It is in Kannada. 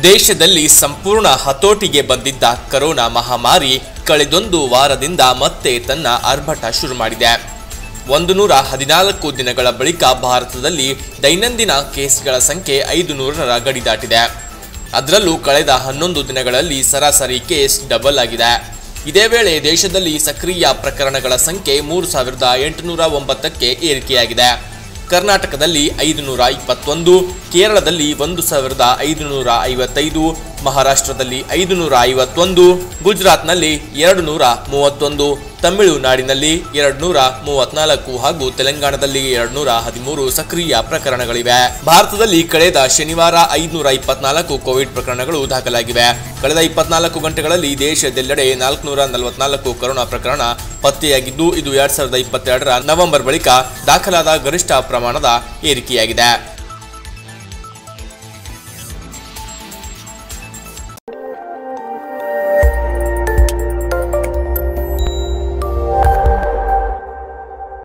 ದೇಶದಲ್ಲಿ ಸಂಪೂರ್ಣ ಹತೋಟಿಗೆ ಬಂದಿದ್ದ ಕರೋನಾ ಮಹಾಮಾರಿ ಕಳೆದೊಂದು ವಾರದಿಂದ ಮತ್ತೆ ತನ್ನ ಆರ್ಭಟ ಶುರು ಮಾಡಿದೆ ಒಂದು ನೂರ ಹದಿನಾಲ್ಕು ದಿನಗಳ ಬಳಿಕ ಭಾರತದಲ್ಲಿ ದೈನಂದಿನ ಕೇಸ್ಗಳ ಸಂಖ್ಯೆ ಐದು ನೂರರ ಗಡಿ ದಾಟಿದೆ ಅದರಲ್ಲೂ ಕಳೆದ ಹನ್ನೊಂದು ದಿನಗಳಲ್ಲಿ ಸರಾಸರಿ ಕೇಸ್ ಡಬಲ್ ಆಗಿದೆ ಇದೇ ವೇಳೆ ದೇಶದಲ್ಲಿ ಸಕ್ರಿಯ ಪ್ರಕರಣಗಳ ಸಂಖ್ಯೆ ಮೂರು ಸಾವಿರದ ಎಂಟುನೂರ ಒಂಬತ್ತಕ್ಕೆ ಏರಿಕೆಯಾಗಿದೆ ಕರ್ನಾಟಕದಲ್ಲಿ ಐದುನೂರ ಇಪ್ಪತ್ತೊಂದು ಕೇರಳದಲ್ಲಿ ಒಂದು ಸಾವಿರದ ಐದುನೂರ ಐವತ್ತೈದು ಮಹಾರಾಷ್ಟ್ರದಲ್ಲಿ ಐದುನೂರ ಐವತ್ತೊಂದು ಗುಜರಾತ್ನಲ್ಲಿ ಎರಡು ನೂರ ಮೂವತ್ತೊಂದು ತಮಿಳುನಾಡಿನಲ್ಲಿ ಎರಡು ನೂರ ಮೂವತ್ನಾಲ್ಕು ಹಾಗೂ ತೆಲಂಗಾಣದಲ್ಲಿ ಎರಡು ನೂರ ಹದಿಮೂರು ಸಕ್ರಿಯ ಪ್ರಕರಣಗಳಿವೆ ಭಾರತದಲ್ಲಿ ಕಳೆದ ಶನಿವಾರ ಐದುನೂರ ಇಪ್ಪತ್ನಾಲ್ಕು ಕೋವಿಡ್ ಪ್ರಕರಣಗಳು ದಾಖಲಾಗಿವೆ ಕಳೆದ ಇಪ್ಪತ್ನಾಲ್ಕು ಗಂಟೆಗಳಲ್ಲಿ ದೇಶದೆಲ್ಲೆಡೆ ನಾಲ್ಕುನೂರ ನಲವತ್ನಾಲ್ಕು ಕೊರೋನಾ ಪ್ರಕರಣ ಪತ್ತೆಯಾಗಿದ್ದು ಇದು ಎರಡ್ ಸಾವಿರದ ಇಪ್ಪತ್ತೆರಡರ ನವೆಂಬರ್ ಬಳಿಕ ದಾಖಲಾದ ಗರಿಷ್ಠ ಪ್ರಮಾಣದ ಏರಿಕೆಯಾಗಿದೆ